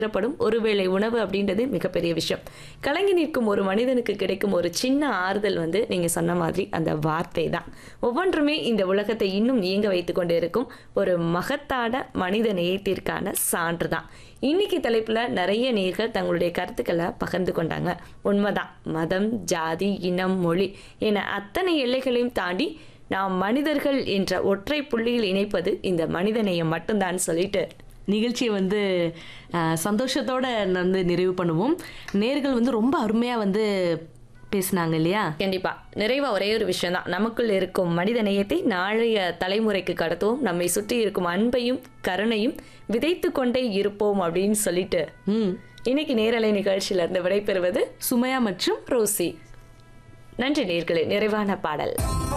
படும் ஒருவேளை உணவு அப்படின்றது மிகப்பெரிய விஷயம் கலங்கி நிற்கும் ஒரு மனிதனுக்கு கிடைக்கும் ஒரு சின்ன ஆறுதல் வந்து நீங்க சொன்ன மாதிரி அந்த வார்த்தை தான் ஒவ்வொன்றுமே இந்த உலகத்தை இன்னும் இயங்க வைத்து கொண்டு இருக்கும் ஒரு மகத்தான மனித நேயத்திற்கான சான்று தான் இன்னைக்கு தலைப்புல நிறைய நேர்கள் தங்களுடைய கருத்துக்களை பகிர்ந்து கொண்டாங்க உண்மைதான் மதம் ஜாதி இனம் மொழி என அத்தனை எல்லைகளையும் தாண்டி நாம் மனிதர்கள் என்ற ஒற்றை புள்ளியில் இணைப்பது இந்த மனிதநேயம் மட்டும்தான் சொல்லிட்டு நிகழ்ச்சியை வந்து அஹ், சந்தோஷத்தோட வந்து நிறைவு பண்ணுவோம் நேர்கள் வந்து ரொம்ப அருமையா வந்து பேசினாங்க இல்லையா கண்டிப்பா நிறைவா ஒரே ஒரு விஷயம் தான் நமக்குள் இருக்கும் மனித நேயத்தை நாளைய தலைமுறைக்கு கடத்துவோம் நம்மை சுற்றி இருக்கும் அன்பையும் கருணையும் விதைத்து கொண்டே இருப்போம் அப்படின்னு சொல்லிட்டு ம் இன்னைக்கு நேரலை நிகழ்ச்சியில இருந்து விடைபெறுவது சுமையா மற்றும் ரோசி நன்றி நேர்களே நிறைவான பாடல்